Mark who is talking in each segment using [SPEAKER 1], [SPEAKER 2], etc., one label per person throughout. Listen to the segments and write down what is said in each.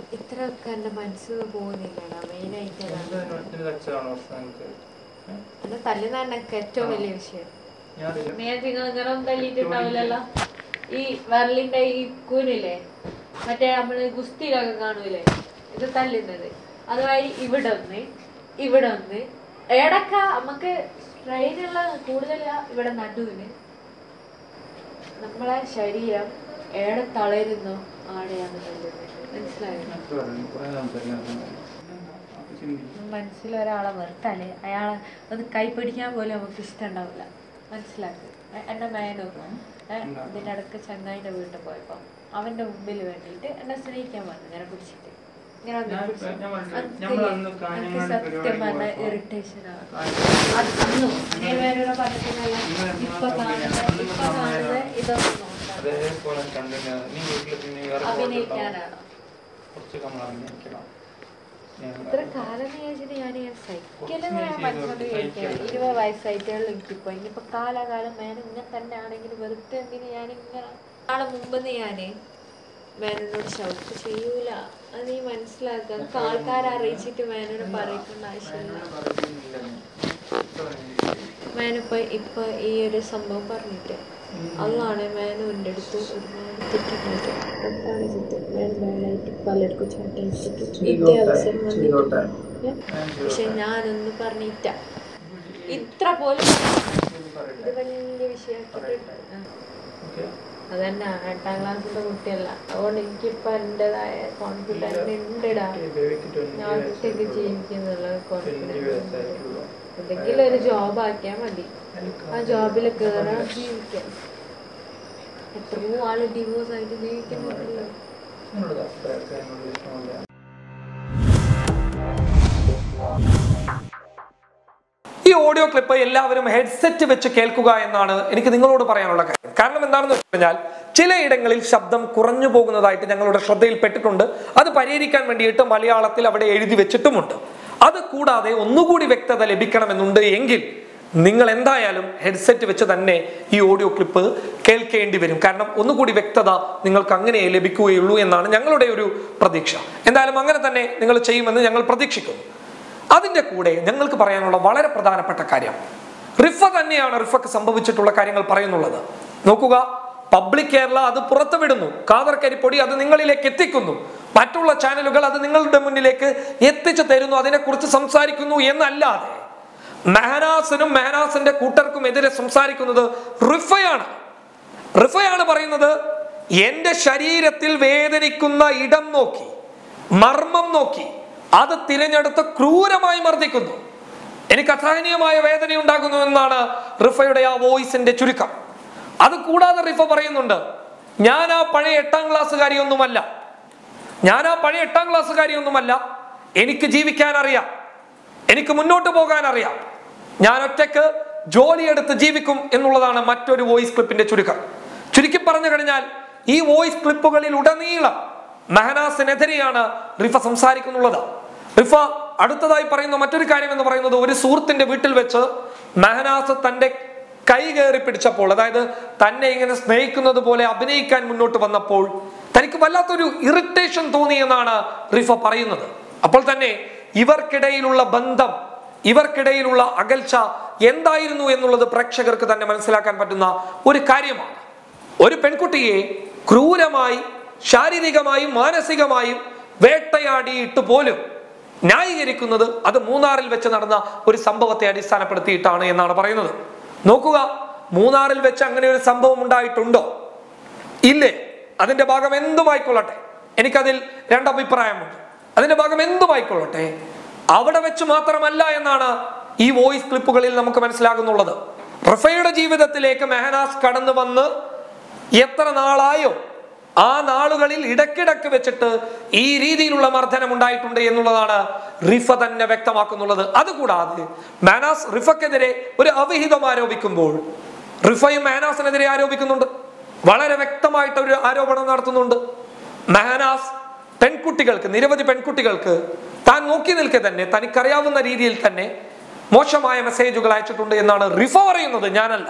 [SPEAKER 1] ഇത്രയൊക്കെ എൻ്റെ മനസ്സിൽ പോകുന്നില്ലടാ മെയിനായിട്ട്
[SPEAKER 2] എന്താ
[SPEAKER 1] അതാണ്
[SPEAKER 2] ഒറ്റ കച്ചവടമാണ് അവസാനത്ത് ഏ?
[SPEAKER 1] എന്നെ തല്ലുന്നതാണ് എനിക്ക് ഏറ്റവും വലിയ വിഷയം
[SPEAKER 2] ഞാനില്ല
[SPEAKER 3] നേരത്തെ ഇങ്ങനെ ഒന്നും തല്ലിയിട്ടുണ്ടാവില്ലല്ലോ ഈ വിരലിന്റെ ഈ കൂനില്ലേ മറ്റേ നമ്മള് ഗുസ്തിയിലൊക്കെ കാണൂലേ ഇത് തല്ലുന്നത് അതുമായി ഇവിടെ ഒന്ന് ഇവിടെ ഒന്ന് എടക്ക നമുക്ക് ട്രെയിനുള്ള കൂടുതല ഇവിടെ നടുവിന് നമ്മളെ ശരീരം ഏടെ തളരുന്നോ ആടെയാണ് തല്ലുന്നത് മനസ്സിലായോ
[SPEAKER 2] കുറെ സംസാരിക്കാൻ
[SPEAKER 3] മനസ്സിൽ ഒരാളെ വെറുത്താല് അയാളെ ഒന്ന് കൈ പിടിക്കാൻ പോലും നമുക്ക് ഇഷ്ടമുണ്ടാവില്ല മനസ്സിലാക്ക് എ- എന്റെ മേനു ഏ, ഇതിന്റെ ഇടക്ക് ചങ്ങായിന്റെ വീട്ടിൽ പോയപ്പോ അവന്റെ മുമ്പിൽ വേണ്ടിയിട്ട് എന്നെ സ്നേഹിക്കാൻ വന്നു ഇങ്ങനെ പിടിച്ചിട്ട് ഇങ്ങനെ വന്ന്
[SPEAKER 2] ഞാൻ-
[SPEAKER 3] പിടിച്ചിട്ട്.
[SPEAKER 2] ഞാൻ മനസ്സിലായി.
[SPEAKER 3] എനിക്ക്
[SPEAKER 2] ഞമ്മളന്ന്
[SPEAKER 3] എനിക്ക്
[SPEAKER 2] കാഞ്ഞങ്ങാട്
[SPEAKER 3] സത്യം
[SPEAKER 2] പരിപാടി
[SPEAKER 3] പറഞ്ഞ
[SPEAKER 2] പോയപ്പോ
[SPEAKER 3] ഇറിറ്റേഷൻ ആണ് അത് അന്നും ഞാൻ വേറെ പറഞ്ഞിട്ടില്ല ഇപ്പൊ കാണുന്നത് ഇപ്പൊ കാണുന്നത് ഇതൊന്നും നോക്കാം
[SPEAKER 2] അതേപോലെ കണ്ടില്ല നീ വീട്ടിൽ പിന്നെ വേറെ പോയിട്ടുണ്ടാവും.
[SPEAKER 3] അഭിനയിക്കാനാണോ
[SPEAKER 2] കുറച്ച് നമ്മൾ അഭിനയിക്കണം ഞാൻ-
[SPEAKER 1] ഇത്ര കാലം വിചാരിച്ചിട്ട് ഞാൻ സൈക്കിളിൽ
[SPEAKER 2] കുറച്ച്
[SPEAKER 1] മനസ്സിലോട്ട്
[SPEAKER 2] ചെയ്തു,
[SPEAKER 1] ഇരുപത് വയസ്സായിട്ടുള്ള എനിക്കിപ്പോ ഇനിയിപ്പോ കാലാകാലം മേന ഇങ്ങനെ തന്നെ ആണെങ്കിൽ വെറുതെ എന്തിന് ഞാൻ ഇങ്ങനെ നാളെ മുമ്പ് ഞാന് മേനോട് ഷൗട്ട് ചെയ്യൂല അത് നീ മനസ്സിലാക്കുക എനിക്ക് ആൾക്കാരെ അറിയിച്ചിട്ട് മേനോട് പറയിക്കേണ്ട ആവശ്യമില്ല
[SPEAKER 2] എന്നോട് പറയുന്നില്ല നീ. ഇപ്പൊ നീ-
[SPEAKER 1] മേനിപ്പോ ഇപ്പൊ ഈ ഒരു സംഭവം പറഞ്ഞിട്ട് അതാണ് മേനുവിൻ്റെ അടുത്ത് ഒരുപാട് തെറ്റിക്കുന്നത് അതാണ് സത്യം മേൻ മേലായിട്ട് പലർക്കും ചാട്ടയിച്ചിട്ട് ഇതേ അവസരം
[SPEAKER 2] ചെയ്തോട്ടെ.
[SPEAKER 1] വന്നിട്ട് ഏ? പക്ഷെ ഞാനൊന്ന് പറഞ്ഞിട്ട ഇത്ര പോലും ഇത് വലിയ വിഷയമാക്കിട്ട്
[SPEAKER 2] ഓക്കേ?
[SPEAKER 1] അതന്നെ എട്ടാം ക്ലാസ്സിലെ കുട്ടിയല്ല അതുകൊണ്ട് എനിക്കിപ്പോ എന്റേതായ കോൺഫിഡൻസ് ഉണ്ടിടാ
[SPEAKER 2] ഈ ബേബിക്ക് 20
[SPEAKER 1] ഞാൻ ഒറ്റയ്ക്ക് ജീവിക്കുന്നുള്ള
[SPEAKER 2] 20
[SPEAKER 1] കോൺഫിഡൻസ്
[SPEAKER 2] വയസ്സായിട്ടുള്ളൂ.
[SPEAKER 1] എന്തെങ്കിലും ഒരു ജോബ് ആക്കിയാൽ മതി ആ ജോബിൽ കയറാൻ ജീവിക്കാം എത്രയോ ആള് ഡിവോഴ്സ് ആയിട്ട് ജീവിക്കുന്നുണ്ടല്ലോ
[SPEAKER 2] എന്നോട് അഭിപ്രായമൊക്കെ എന്നോട് ഇഷ്ടമല്ല
[SPEAKER 4] ഈ ഓഡിയോ ക്ലിപ്പ് എല്ലാവരും ഹെഡ്സെറ്റ് വെച്ച് കേൾക്കുക എന്നാണ് എനിക്ക് നിങ്ങളോട് പറയാനുള്ള കാര്യം കാരണം എന്താണെന്ന് വെച്ച് കഴിഞ്ഞാൽ ചിലയിടങ്ങളിൽ ശബ്ദം കുറഞ്ഞു പോകുന്നതായിട്ട് ഞങ്ങളുടെ ശ്രദ്ധയിൽപ്പെട്ടിട്ടുണ്ട് അത് പരിഹരിക്കാൻ വേണ്ടിയിട്ട് മലയാളത്തിൽ അവിടെ എഴുതി വെച്ചിട്ടുമുണ്ട് അത് കൂടാതെ ഒന്നുകൂടി വ്യക്തത ലഭിക്കണമെന്നുണ്ട് എങ്കിൽ നിങ്ങൾ എന്തായാലും ഹെഡ്സെറ്റ് വെച്ച് തന്നെ ഈ ഓഡിയോ ക്ലിപ്പ് കേൾക്കേണ്ടി വരും കാരണം ഒന്നുകൂടി വ്യക്തത നിങ്ങൾക്ക് അങ്ങനെ ലഭിക്കുകയുള്ളൂ എന്നാണ് ഞങ്ങളുടെ ഒരു പ്രതീക്ഷ എന്തായാലും അങ്ങനെ തന്നെ നിങ്ങൾ ചെയ്യുമെന്ന് ഞങ്ങൾ പ്രതീക്ഷിക്കുന്നു അതിന്റെ കൂടെ ഞങ്ങൾക്ക് പറയാനുള്ള വളരെ പ്രധാനപ്പെട്ട കാര്യം റിഫ തന്നെയാണ് റിഫക്ക് സംഭവിച്ചിട്ടുള്ള കാര്യങ്ങൾ പറയുന്നുള്ളത് നോക്കുക പബ്ലിക് കേരള അത് പുറത്തുവിടുന്നു കാതർ കരിപ്പൊടി അത് നിങ്ങളിലേക്ക് എത്തിക്കുന്നു മറ്റുള്ള ചാനലുകൾ അത് നിങ്ങളുടെ മുന്നിലേക്ക് എത്തിച്ചു തരുന്നു അതിനെക്കുറിച്ച് സംസാരിക്കുന്നു എന്നല്ലാതെ മെഹനാസിനും മെഹനാസിന്റെ കൂട്ടർക്കും എതിരെ സംസാരിക്കുന്നത് റിഫയാണ് റിഫയാണ് പറയുന്നത് എന്റെ ശരീരത്തിൽ വേദനിക്കുന്ന ഇടം നോക്കി മർമ്മം നോക്കി അത് തിരഞ്ഞെടുത്ത് ക്രൂരമായി മർദ്ദിക്കുന്നു എനിക്ക് അസഹനീയമായ വേദന ഉണ്ടാകുന്നു എന്നാണ് റിഫയുടെ ആ വോയിസിന്റെ ചുരുക്കം അത് കൂടാതെ റിഫ പറയുന്നുണ്ട് ഞാൻ ആ പഴയ എട്ടാം ക്ലാസ്സുകാരിയൊന്നുമല്ല ഞാൻ ആ പഴയ എട്ടാം ക്ലാസ്സുകാരിയൊന്നുമല്ല എനിക്ക് ജീവിക്കാൻ അറിയാം എനിക്ക് മുന്നോട്ട് പോകാൻ അറിയാം ഞാൻ ഒറ്റയ്ക്ക് ജോലിയെടുത്ത് ജീവിക്കും എന്നുള്ളതാണ് മറ്റൊരു വോയിസ് ക്ലിപ്പിന്റെ ചുരുക്കം ചുരുക്കി പറഞ്ഞു കഴിഞ്ഞാൽ ഈ വോയിസ് ക്ലിപ്പുകളിൽ ഉടനീളം മെഹനാസിനെതിരെയാണ് റിഫ സംസാരിക്കുന്നുള്ളത് റിഫ അടുത്തതായി പറയുന്ന മറ്റൊരു കാര്യം എന്ന് പറയുന്നത് ഒരു സുഹൃത്തിന്റെ വീട്ടിൽ വെച്ച് മെഹനാസ് തന്റെ കൈ കയറി പിടിച്ചപ്പോൾ അതായത് തന്നെ ഇങ്ങനെ സ്നേഹിക്കുന്നത് പോലെ അഭിനയിക്കാൻ മുന്നോട്ട് വന്നപ്പോൾ തനിക്ക് വല്ലാത്തൊരു ഇറിറ്റേഷൻ തോന്നി എന്നാണ് റിഫ പറയുന്നത് അപ്പോൾ തന്നെ ഇവർക്കിടയിലുള്ള ബന്ധം ഇവർക്കിടയിലുള്ള അകൽച്ച എന്തായിരുന്നു എന്നുള്ളത് പ്രേക്ഷകർക്ക് തന്നെ മനസ്സിലാക്കാൻ പറ്റുന്ന ഒരു കാര്യമാണ് ഒരു പെൺകുട്ടിയെ ക്രൂരമായി ശാരീരികമായും മാനസികമായും വേട്ടയാടിയിട്ട് പോലും ന്യായീകരിക്കുന്നത് അത് മൂന്നാറിൽ വെച്ച് നടന്ന ഒരു സംഭവത്തെ അടിസ്ഥാനപ്പെടുത്തിയിട്ടാണ് എന്നാണ് പറയുന്നത് നോക്കുക മൂന്നാറിൽ വെച്ച് അങ്ങനെ ഒരു സംഭവം ഉണ്ടായിട്ടുണ്ടോ ഇല്ലേ അതിന്റെ ഭാഗം എന്തുമായിക്കൊള്ളട്ടെ എനിക്കതിൽ രണ്ടഭിപ്രായമുണ്ട് അതിന്റെ ഭാഗം എന്തുമായിക്കൊള്ളട്ടെ അവിടെ വെച്ച് മാത്രമല്ല എന്നാണ് ഈ വോയിസ് ക്ലിപ്പുകളിൽ നമുക്ക് മനസ്സിലാകുന്നുള്ളത് റഫയുടെ ജീവിതത്തിലേക്ക് മെഹനാസ് കടന്നു വന്ന് എത്ര നാളായോ ആ നാളുകളിൽ ഇടക്കിടക്ക് വെച്ചിട്ട് ഈ രീതിയിലുള്ള മർദ്ദനം ഉണ്ടായിട്ടുണ്ട് എന്നുള്ളതാണ് റിഫ തന്നെ വ്യക്തമാക്കുന്നുള്ളത് അതുകൂടാതെ മെഹനാസ് റിഫക്കെതിരെ ഒരു അവിഹിതം ആരോപിക്കുമ്പോൾ റിഫയും മെഹനാസിനെതിരെ ആരോപിക്കുന്നുണ്ട് വളരെ വ്യക്തമായിട്ട് ഒരു ആരോപണം നടത്തുന്നുണ്ട് മെഹനാസ് പെൺകുട്ടികൾക്ക് നിരവധി പെൺകുട്ടികൾക്ക് താൻ നോക്കി നിൽക്കെ തന്നെ തനിക്കറിയാവുന്ന രീതിയിൽ തന്നെ മോശമായ മെസ്സേജുകൾ അയച്ചിട്ടുണ്ട് എന്നാണ് റിഫ പറയുന്നത് ഞാനല്ല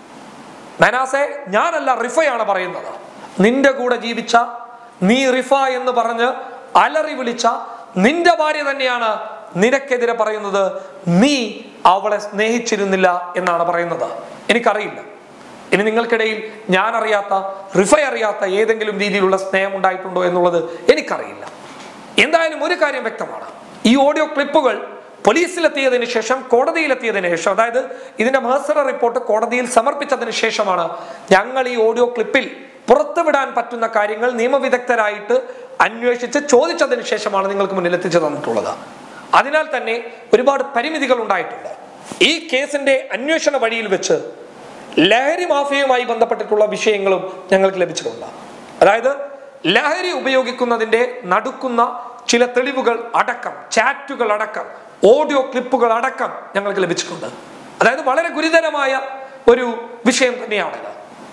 [SPEAKER 4] മെനാസെ ഞാനല്ല റിഫയാണ് പറയുന്നത് നിന്റെ കൂടെ ജീവിച്ച നീ റിഫ എന്ന് പറഞ്ഞ് അലറി വിളിച്ച നിന്റെ ഭാര്യ തന്നെയാണ് നിനക്കെതിരെ പറയുന്നത് നീ അവളെ സ്നേഹിച്ചിരുന്നില്ല എന്നാണ് പറയുന്നത് എനിക്കറിയില്ല ഇനി നിങ്ങൾക്കിടയിൽ ഞാൻ അറിയാത്ത റിഫ അറിയാത്ത ഏതെങ്കിലും രീതിയിലുള്ള സ്നേഹം ഉണ്ടായിട്ടുണ്ടോ എന്നുള്ളത് എനിക്കറിയില്ല എന്തായാലും ഒരു കാര്യം വ്യക്തമാണ് ഈ ഓഡിയോ ക്ലിപ്പുകൾ പോലീസിലെത്തിയതിനു ശേഷം കോടതിയിലെത്തിയതിനു ശേഷം അതായത് ഇതിന്റെ മഹസറ റിപ്പോർട്ട് കോടതിയിൽ സമർപ്പിച്ചതിന് ശേഷമാണ് ഞങ്ങൾ ഈ ഓഡിയോ ക്ലിപ്പിൽ പുറത്തുവിടാൻ പറ്റുന്ന കാര്യങ്ങൾ നിയമവിദഗ്ധരായിട്ട് അന്വേഷിച്ച് ചോദിച്ചതിന് ശേഷമാണ് നിങ്ങൾക്ക് മുന്നിൽ എത്തിച്ചു തന്നിട്ടുള്ളത് അതിനാൽ തന്നെ ഒരുപാട് പരിമിതികൾ ഉണ്ടായിട്ടുണ്ട് ഈ കേസിന്റെ അന്വേഷണ വഴിയിൽ വെച്ച് ലഹരി മാഫിയയുമായി ബന്ധപ്പെട്ടിട്ടുള്ള വിഷയങ്ങളും ഞങ്ങൾക്ക് ലഭിച്ചിട്ടുണ്ട് അതായത് ലഹരി ഉപയോഗിക്കുന്നതിന്റെ നടുക്കുന്ന ചില തെളിവുകൾ അടക്കം ചാറ്റുകൾ അടക്കം ഓഡിയോ ക്ലിപ്പുകൾ അടക്കം ഞങ്ങൾക്ക് ലഭിച്ചിട്ടുണ്ട് അതായത് വളരെ ഗുരുതരമായ ഒരു വിഷയം തന്നെയാണിത്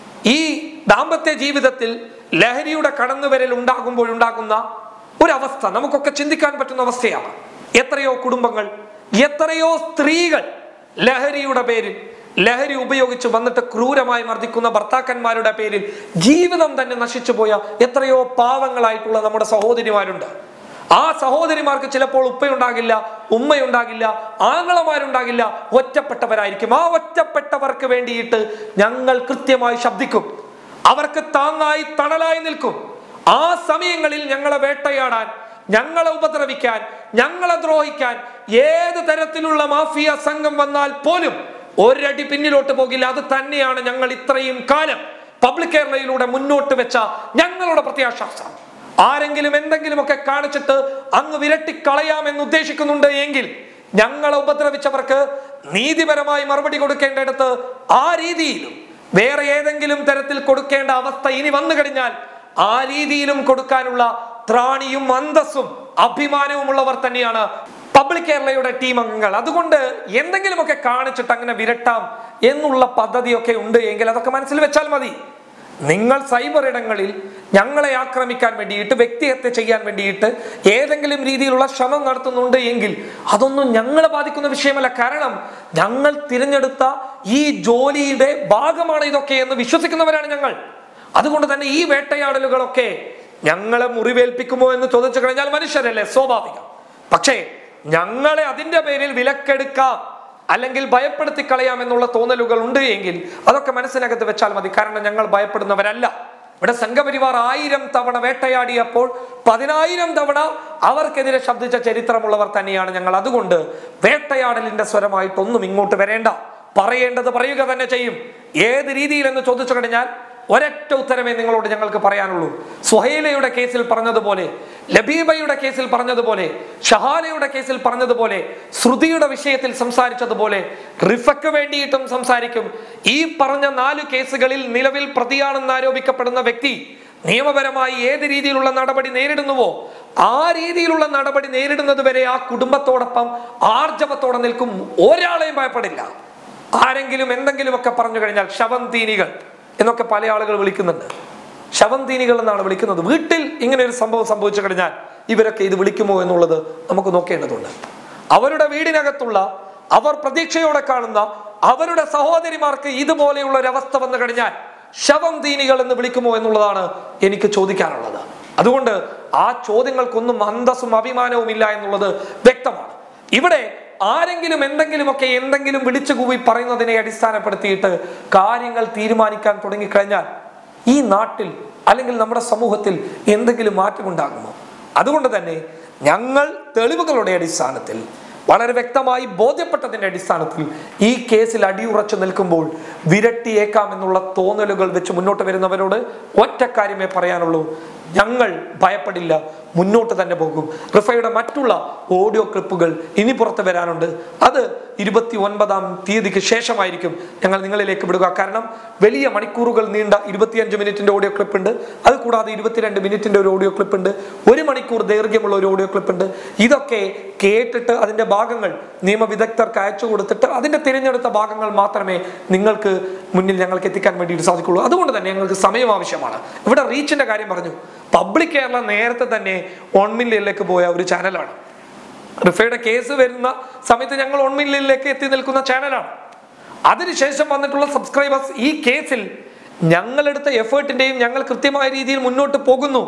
[SPEAKER 4] ഈ ദാമ്പത്യ ജീവിതത്തിൽ ലഹരിയുടെ കടന്നുവരൽ ഉണ്ടാകുമ്പോൾ ഉണ്ടാകുന്ന ഒരവസ്ഥ നമുക്കൊക്കെ ചിന്തിക്കാൻ പറ്റുന്ന അവസ്ഥയാണ് എത്രയോ കുടുംബങ്ങൾ എത്രയോ സ്ത്രീകൾ ലഹരിയുടെ പേരിൽ ലഹരി ഉപയോഗിച്ച് വന്നിട്ട് ക്രൂരമായി മർദ്ദിക്കുന്ന ഭർത്താക്കന്മാരുടെ പേരിൽ ജീവിതം തന്നെ നശിച്ചു പോയ എത്രയോ പാവങ്ങളായിട്ടുള്ള നമ്മുടെ സഹോദരിമാരുണ്ട് ആ സഹോദരിമാർക്ക് ചിലപ്പോൾ ഉപ്പയുണ്ടാകില്ല ഉമ്മയുണ്ടാകില്ല ആങ്ങളമാരുണ്ടാകില്ല ഒറ്റപ്പെട്ടവരായിരിക്കും ആ ഒറ്റപ്പെട്ടവർക്ക് വേണ്ടിയിട്ട് ഞങ്ങൾ കൃത്യമായി ശബ്ദിക്കും അവർക്ക് താങ്ങായി തണലായി നിൽക്കും ആ സമയങ്ങളിൽ ഞങ്ങളെ വേട്ടയാടാൻ ഞങ്ങളെ ഉപദ്രവിക്കാൻ ഞങ്ങളെ ദ്രോഹിക്കാൻ ഏത് തരത്തിലുള്ള മാഫിയ സംഘം വന്നാൽ പോലും ഒരടി പിന്നിലോട്ട് പോകില്ല അത് തന്നെയാണ് ഞങ്ങൾ ഇത്രയും കാലം പബ്ലിക് കേരളയിലൂടെ മുന്നോട്ട് വെച്ച ഞങ്ങളുടെ പ്രത്യാശാസ്ത്രം ആരെങ്കിലും എന്തെങ്കിലുമൊക്കെ കാണിച്ചിട്ട് അങ്ങ് വിരട്ടിക്കളയാമെന്ന് ഉദ്ദേശിക്കുന്നുണ്ട് എങ്കിൽ ഞങ്ങളെ ഉപദ്രവിച്ചവർക്ക് നീതിപരമായി മറുപടി കൊടുക്കേണ്ടിടത്ത് ആ രീതിയിലും വേറെ ഏതെങ്കിലും തരത്തിൽ കൊടുക്കേണ്ട അവസ്ഥ ഇനി വന്നു കഴിഞ്ഞാൽ ആ രീതിയിലും കൊടുക്കാനുള്ള ത്രാണിയും അന്തസ്സും അഭിമാനവും ഉള്ളവർ തന്നെയാണ് പബ്ലിക് കേരളയുടെ ടീം അംഗങ്ങൾ അതുകൊണ്ട് എന്തെങ്കിലുമൊക്കെ കാണിച്ചിട്ട് അങ്ങനെ വിരട്ടാം എന്നുള്ള പദ്ധതിയൊക്കെ ഉണ്ട് എങ്കിൽ അതൊക്കെ മനസ്സിൽ വെച്ചാൽ മതി നിങ്ങൾ സൈബർ ഇടങ്ങളിൽ ഞങ്ങളെ ആക്രമിക്കാൻ വേണ്ടിയിട്ട് വ്യക്തിഹത്യ ചെയ്യാൻ വേണ്ടിയിട്ട് ഏതെങ്കിലും രീതിയിലുള്ള ശ്രമം നടത്തുന്നുണ്ട് എങ്കിൽ അതൊന്നും ഞങ്ങളെ ബാധിക്കുന്ന വിഷയമല്ല കാരണം ഞങ്ങൾ തിരഞ്ഞെടുത്ത ഈ ജോലിയുടെ ഭാഗമാണ് ഇതൊക്കെ എന്ന് വിശ്വസിക്കുന്നവരാണ് ഞങ്ങൾ അതുകൊണ്ട് തന്നെ ഈ വേട്ടയാടലുകളൊക്കെ ഞങ്ങളെ മുറിവേൽപ്പിക്കുമോ എന്ന് ചോദിച്ചു കഴിഞ്ഞാൽ മനുഷ്യരല്ലേ സ്വാഭാവികം പക്ഷേ ഞങ്ങളെ അതിന്റെ പേരിൽ വിലക്കെടുക്കാം അല്ലെങ്കിൽ ഭയപ്പെടുത്തി കളയാം എന്നുള്ള തോന്നലുകൾ ഉണ്ട് എങ്കിൽ അതൊക്കെ മനസ്സിനകത്ത് വെച്ചാൽ മതി കാരണം ഞങ്ങൾ ഭയപ്പെടുന്നവരല്ല ഇവിടെ സംഘപരിവാർ ആയിരം തവണ വേട്ടയാടിയപ്പോൾ പതിനായിരം തവണ അവർക്കെതിരെ ശബ്ദിച്ച ചരിത്രമുള്ളവർ തന്നെയാണ് ഞങ്ങൾ അതുകൊണ്ട് വേട്ടയാടലിന്റെ സ്വരമായിട്ടൊന്നും ഇങ്ങോട്ട് വരേണ്ട പറയേണ്ടത് പറയുക തന്നെ ചെയ്യും ഏത് രീതിയിൽ എന്ന് ചോദിച്ചു കഴിഞ്ഞാൽ ഒരൊറ്റ ഉത്തരമേ നിങ്ങളോട് ഞങ്ങൾക്ക് പറയാനുള്ളൂ സുഹൈലയുടെ കേസിൽ പറഞ്ഞതുപോലെ ലബീബയുടെ കേസിൽ പറഞ്ഞതുപോലെ ഷഹാലയുടെ കേസിൽ പറഞ്ഞതുപോലെ ശ്രുതിയുടെ വിഷയത്തിൽ സംസാരിച്ചതുപോലെ റിഫക്ക് വേണ്ടിയിട്ടും സംസാരിക്കും ഈ പറഞ്ഞ നാല് കേസുകളിൽ നിലവിൽ പ്രതിയാണെന്ന് ആരോപിക്കപ്പെടുന്ന വ്യക്തി നിയമപരമായി ഏത് രീതിയിലുള്ള നടപടി നേരിടുന്നുവോ ആ രീതിയിലുള്ള നടപടി നേരിടുന്നത് വരെ ആ കുടുംബത്തോടൊപ്പം ആർജവത്തോടെ നിൽക്കും ഒരാളെയും ഭയപ്പെടില്ല ആരെങ്കിലും എന്തെങ്കിലുമൊക്കെ പറഞ്ഞു കഴിഞ്ഞാൽ ശവന്തീനികൾ എന്നൊക്കെ പല ആളുകൾ വിളിക്കുന്നുണ്ട് ശവന്തീനികൾ എന്നാണ് വിളിക്കുന്നത് വീട്ടിൽ ഇങ്ങനെ ഒരു സംഭവം സംഭവിച്ചു കഴിഞ്ഞാൽ ഇവരൊക്കെ ഇത് വിളിക്കുമോ എന്നുള്ളത് നമുക്ക് നോക്കേണ്ടതുണ്ട് അവരുടെ വീടിനകത്തുള്ള അവർ പ്രതീക്ഷയോടെ കാണുന്ന അവരുടെ സഹോദരിമാർക്ക് ഇതുപോലെയുള്ള ഒരു അവസ്ഥ വന്നു കഴിഞ്ഞാൽ ശവം ദീനികൾ എന്ന് വിളിക്കുമോ എന്നുള്ളതാണ് എനിക്ക് ചോദിക്കാനുള്ളത് അതുകൊണ്ട് ആ ചോദ്യങ്ങൾക്കൊന്നും അന്തസ്സും അഭിമാനവും ഇല്ല എന്നുള്ളത് വ്യക്തമാണ് ഇവിടെ ആരെങ്കിലും എന്തെങ്കിലുമൊക്കെ എന്തെങ്കിലും വിളിച്ചു കൂവി പറയുന്നതിനെ അടിസ്ഥാനപ്പെടുത്തിയിട്ട് കാര്യങ്ങൾ തീരുമാനിക്കാൻ തുടങ്ങിക്കഴിഞ്ഞാൽ ഈ നാട്ടിൽ അല്ലെങ്കിൽ നമ്മുടെ സമൂഹത്തിൽ എന്തെങ്കിലും മാറ്റമുണ്ടാകുമോ അതുകൊണ്ട് തന്നെ ഞങ്ങൾ തെളിവുകളുടെ അടിസ്ഥാനത്തിൽ വളരെ വ്യക്തമായി ബോധ്യപ്പെട്ടതിന്റെ അടിസ്ഥാനത്തിൽ ഈ കേസിൽ അടിയുറച്ചു നിൽക്കുമ്പോൾ വിരട്ടിയേക്കാം എന്നുള്ള തോന്നലുകൾ വെച്ച് മുന്നോട്ട് വരുന്നവരോട് ഒറ്റ കാര്യമേ പറയാനുള്ളൂ ഞങ്ങൾ ഭയപ്പെടില്ല മുന്നോട്ട് തന്നെ പോകും റിഫയുടെ മറ്റുള്ള ഓഡിയോ ക്ലിപ്പുകൾ ഇനി പുറത്ത് വരാനുണ്ട് അത് ഇരുപത്തി ഒൻപതാം തീയതിക്ക് ശേഷമായിരിക്കും ഞങ്ങൾ നിങ്ങളിലേക്ക് വിടുക കാരണം വലിയ മണിക്കൂറുകൾ നീണ്ട ഇരുപത്തിയഞ്ച് മിനിറ്റിന്റെ ഓഡിയോ ക്ലിപ്പ് ഉണ്ട് അത് കൂടാതെ ഇരുപത്തിരണ്ട് മിനിറ്റിന്റെ ഒരു ഓഡിയോ ക്ലിപ്പ് ഉണ്ട് ഒരു മണിക്കൂർ ദൈർഘ്യമുള്ള ഒരു ഓഡിയോ ക്ലിപ്പ് ഉണ്ട് ഇതൊക്കെ കേട്ടിട്ട് അതിന്റെ ഭാഗങ്ങൾ നിയമവിദഗ്ധർക്ക് അയച്ചു കൊടുത്തിട്ട് അതിന്റെ തിരഞ്ഞെടുത്ത ഭാഗങ്ങൾ മാത്രമേ നിങ്ങൾക്ക് മുന്നിൽ ഞങ്ങൾക്ക് എത്തിക്കാൻ വേണ്ടിയിട്ട് സാധിക്കുള്ളൂ അതുകൊണ്ട് തന്നെ ഞങ്ങൾക്ക് സമയം ആവശ്യമാണ് ഇവിടെ റീച്ചിന്റെ കാര്യം പറഞ്ഞു പബ്ലിക് കേരള നേരത്തെ തന്നെ ഓൺ മില്യനിലേക്ക് പോയ ഒരു ചാനലാണ് റിഫയുടെ കേസ് വരുന്ന സമയത്ത് ഞങ്ങൾ ഓൺ മില്യനിലേക്ക് എത്തി നിൽക്കുന്ന ചാനലാണ് അതിനുശേഷം വന്നിട്ടുള്ള സബ്സ്ക്രൈബേഴ്സ് ഈ കേസിൽ ഞങ്ങളെടുത്ത എഫേർട്ടിന്റെയും ഞങ്ങൾ കൃത്യമായ രീതിയിൽ മുന്നോട്ട് പോകുന്നു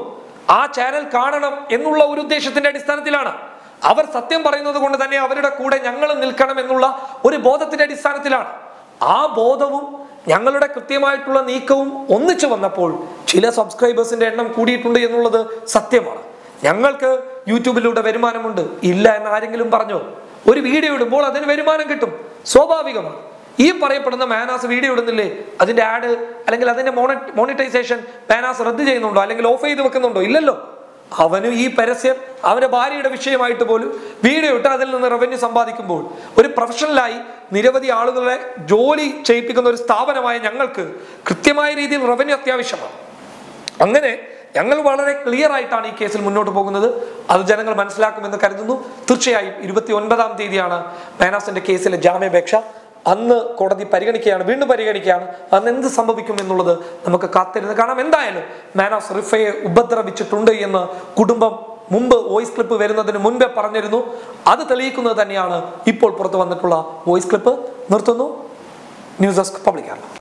[SPEAKER 4] ആ ചാനൽ കാണണം എന്നുള്ള ഒരു ഉദ്ദേശത്തിന്റെ അടിസ്ഥാനത്തിലാണ് അവർ സത്യം പറയുന്നത് കൊണ്ട് തന്നെ അവരുടെ കൂടെ ഞങ്ങൾ നിൽക്കണം എന്നുള്ള ഒരു ബോധത്തിന്റെ അടിസ്ഥാനത്തിലാണ് ആ ബോധവും ഞങ്ങളുടെ കൃത്യമായിട്ടുള്ള നീക്കവും ഒന്നിച്ചു വന്നപ്പോൾ ചില സബ്സ്ക്രൈബേഴ്സിന്റെ എണ്ണം കൂടിയിട്ടുണ്ട് എന്നുള്ളത് സത്യമാണ് ഞങ്ങൾക്ക് യൂട്യൂബിലൂടെ വരുമാനമുണ്ട് ഇല്ല എന്ന് ആരെങ്കിലും പറഞ്ഞോ ഒരു വീഡിയോ ഇടുമ്പോൾ അതിന് വരുമാനം കിട്ടും സ്വാഭാവികമാണ് ഈ പറയപ്പെടുന്ന മാനാസ് വീഡിയോ ഇടുന്നില്ലേ അതിന്റെ ആഡ് അല്ലെങ്കിൽ അതിന്റെ മോണിറ്റൈസേഷൻ മാനാസ് റദ്ദ് ചെയ്യുന്നുണ്ടോ അല്ലെങ്കിൽ ഓഫ് ചെയ്ത് വെക്കുന്നുണ്ടോ ഇല്ലല്ലോ അവനും ഈ പരസ്യം അവന്റെ ഭാര്യയുടെ വിഷയമായിട്ട് പോലും വീഡിയോ ഇട്ട് അതിൽ നിന്ന് റവന്യൂ സമ്പാദിക്കുമ്പോൾ ഒരു പ്രൊഫഷണലായി നിരവധി ആളുകളെ ജോലി ചെയ്യിപ്പിക്കുന്ന ഒരു സ്ഥാപനമായ ഞങ്ങൾക്ക് കൃത്യമായ രീതിയിൽ റവന്യൂ അത്യാവശ്യമാണ് അങ്ങനെ ഞങ്ങൾ വളരെ ക്ലിയർ ആയിട്ടാണ് ഈ കേസിൽ മുന്നോട്ട് പോകുന്നത് അത് ജനങ്ങൾ മനസ്സിലാക്കുമെന്ന് കരുതുന്നു തീർച്ചയായും ഇരുപത്തി ഒൻപതാം തീയതിയാണ് മേനാസിന്റെ കേസിലെ ജാമ്യാപേക്ഷ അന്ന് കോടതി പരിഗണിക്കുകയാണ് വീണ്ടും പരിഗണിക്കുകയാണ് അന്ന് എന്ത് സംഭവിക്കും എന്നുള്ളത് നമുക്ക് കാത്തിരുന്ന് കാണാം എന്തായാലും മാനാസ് റിഫയെ ഉപദ്രവിച്ചിട്ടുണ്ട് എന്ന് കുടുംബം മുമ്പ് വോയിസ് ക്ലിപ്പ് വരുന്നതിന് മുൻപേ പറഞ്ഞിരുന്നു അത് തെളിയിക്കുന്നത് തന്നെയാണ് ഇപ്പോൾ പുറത്തു വന്നിട്ടുള്ള വോയിസ് ക്ലിപ്പ് നിർത്തുന്നു ന്യൂസ് ഡെസ്ക് പബ്ലിക് കേരള